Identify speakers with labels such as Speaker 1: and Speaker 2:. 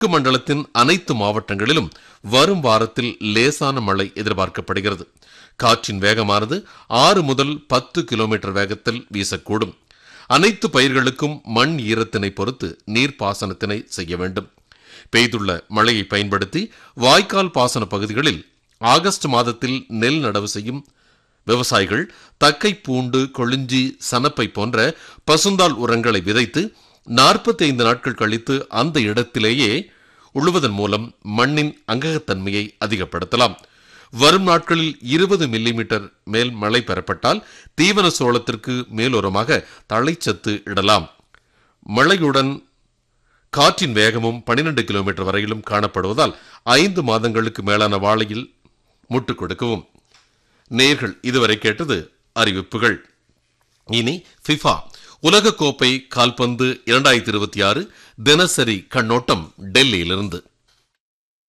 Speaker 1: தெற்கு மண்டலத்தின் அனைத்து மாவட்டங்களிலும் வரும் வாரத்தில் லேசான மழை எதிர்பார்க்கப்படுகிறது காற்றின் வேகமானது ஆறு முதல் பத்து கிலோமீட்டர் வேகத்தில் வீசக்கூடும் அனைத்து பயிர்களுக்கும் மண் ஈரத்தினை பொறுத்து நீர்ப்பாசனத்தினை செய்ய வேண்டும் பெய்துள்ள மழையை பயன்படுத்தி வாய்க்கால் பாசன பகுதிகளில் ஆகஸ்ட் மாதத்தில் நெல் நடவு செய்யும் விவசாயிகள் தக்கை பூண்டு கொளிஞ்சி சனப்பை போன்ற பசுந்தாள் உரங்களை விதைத்து 45 நாட்கள் கழித்து அந்த இடத்திலேயே உழுவதன் மூலம் மண்ணின் அங்ககத்தன்மையை அதிகப்படுத்தலாம் வரும் நாட்களில் இருபது மில்லிமீட்டர் மேல் மழை பெறப்பட்டால் தீவன சோளத்திற்கு மேலுரமாக தழைச்சத்து இடலாம் மழையுடன் காற்றின் வேகமும் 12 கிலோமீட்டர் வரையிலும் காணப்படுவதால் ஐந்து மாதங்களுக்கு மேலான வாழையில் முட்டு கொடுக்கவும் நேர்கள் இதுவரை கேட்டது அறிவிப்புகள் இனி ஃபிஃபா உலகக்கோப்பை கால்பந்து இரண்டாயிரத்தி இருபத்தி ஆறு தினசரி கண்ணோட்டம் டெல்லியிலிருந்து